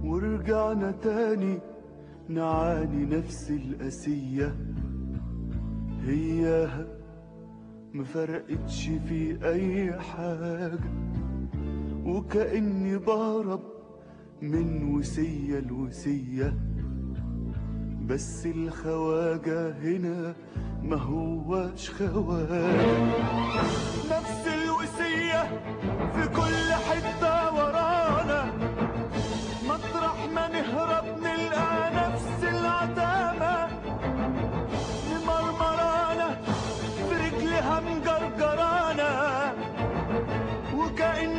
ورجعنا تاني نعاني نفس القاسية هياها مفرقتش في أي حاجة وكأني بهرب من وسية لوسية بس الخواجة هنا ما هواش خواجة نفس الوسية في كل حتة ورانا مطرح ما نهرب نلقى نفس العتامة مرمرانا في رجلها مجرجرانا وكأن